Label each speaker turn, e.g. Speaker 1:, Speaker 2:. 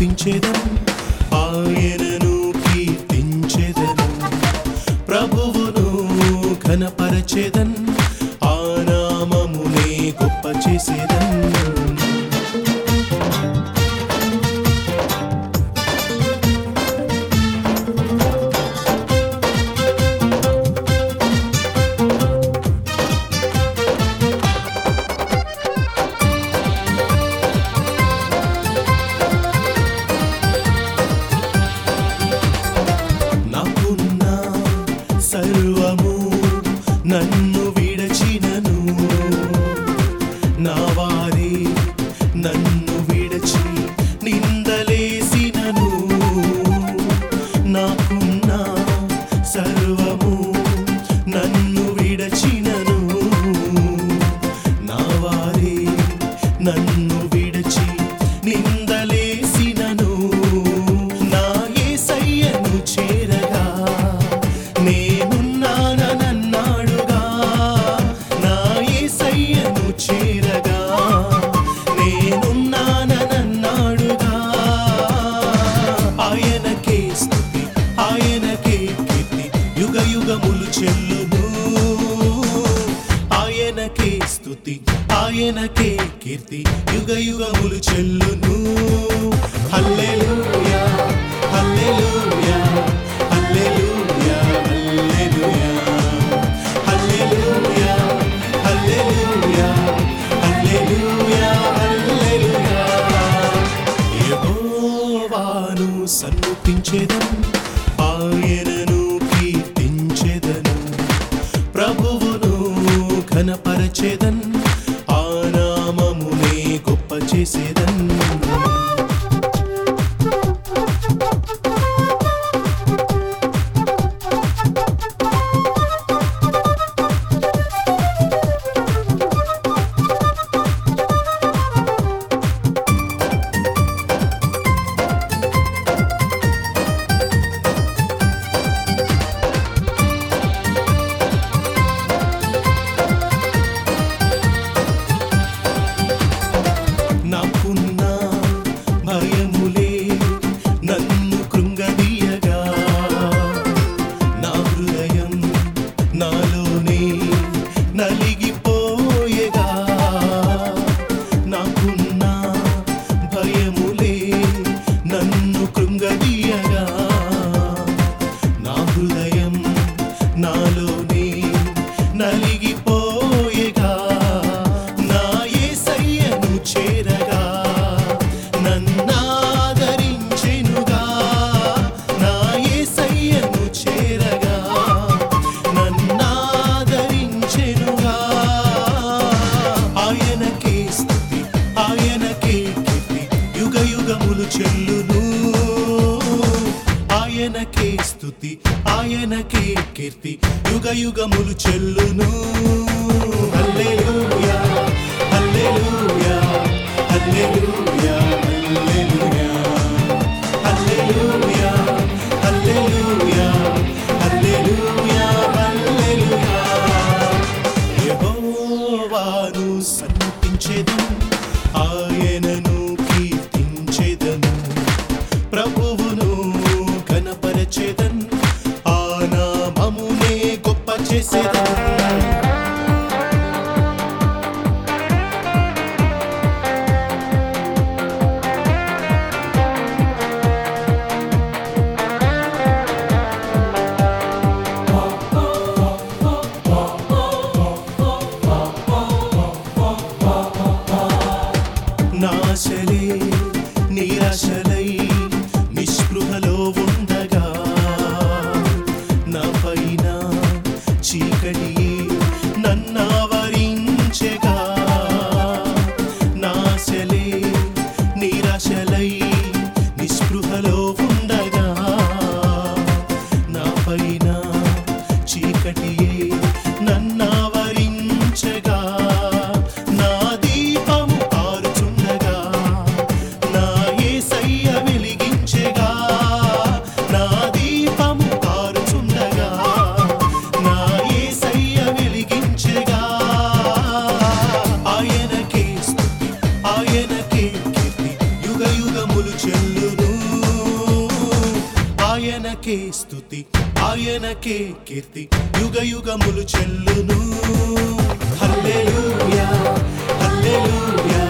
Speaker 1: స్తుతించెదను ఆయనను కీర్తించెదను ప్రభువును ఘనపరచెదన్ ఆ నామమునే గొప్ప చేసేదన్ నాకున్న సర్వము నన్ను విడచినను నా వారే నన్ను విడచి నిందలేసినను నాకున్న సర్వము నన్ను విడచినను నా వారే నన్ను విడచి నిందలేసినను నా యేసయ్యను చేరగా నేనున్నానన్నాడుగా నా యేసయ్యను చేరగా నేనున్నానన్నాడుగా ఆయనకే స్తుతి ఆయనకే కీర్తి యుగ యుగములు చెల్లును ఆయనకే స్తుతి ఆయనకే కీర్తి యుగ యుగములు చెల్లును హల్లెలూయా హల్లెలూయా హల్లెలూయా హల్లెలూయా హల్లెలూయా హల్లెలూయా హల్లెలూయా హల్లెలూయా యెహోవాను సన్నుతించెదను ఆయనను కీర్తించెదను ప్రభువును ఘనపరచెదన్ ఆ నామమునే గొప్ప చేసేదన్ నాకున్న భయములే నన్ను కృంగదీయగా నా హృదయం నాలోనే నలిగిపోయేగా నాకున్న భయములే నన్ను కృంగదీయగా నా హృదయం నాలోనే నలిగిపోయేగా నా యేసయ్యను చేరగా నన్నాదరించెనుగా నా యేసయ్యను చేరగా నన్నాదరించెనుగా ఆయనకే స్తుతి ఆయనకే కీర్తి యుగ యుగములు చెల్లును ఆయనకే స్తుతి ఆయనకే కీర్తి యుగ యుగములు చెల్లును హల్లెలూయా హల్లెలూయా హల్లెలూయా హల్లెలూయా హల్లెలూయా హల్లెలూయా హల్లెలూయా హల్లెలూయా యెహోవాను సన్నుతించెదను ఆయనను కీర్తించెదను ప్రభువును ఘనపరచెదన్ ఆ నామమునే గొప్ప చేసేదన్ నాశలే నిరాశలై నిస్పృహలో ఉండగా నా పైన చీకటియే ఆయనకే స్తుతి ఆయనకే కీర్తి యుగ యుగములు చెల్లును హల్లెలూయా హల్లెలూయా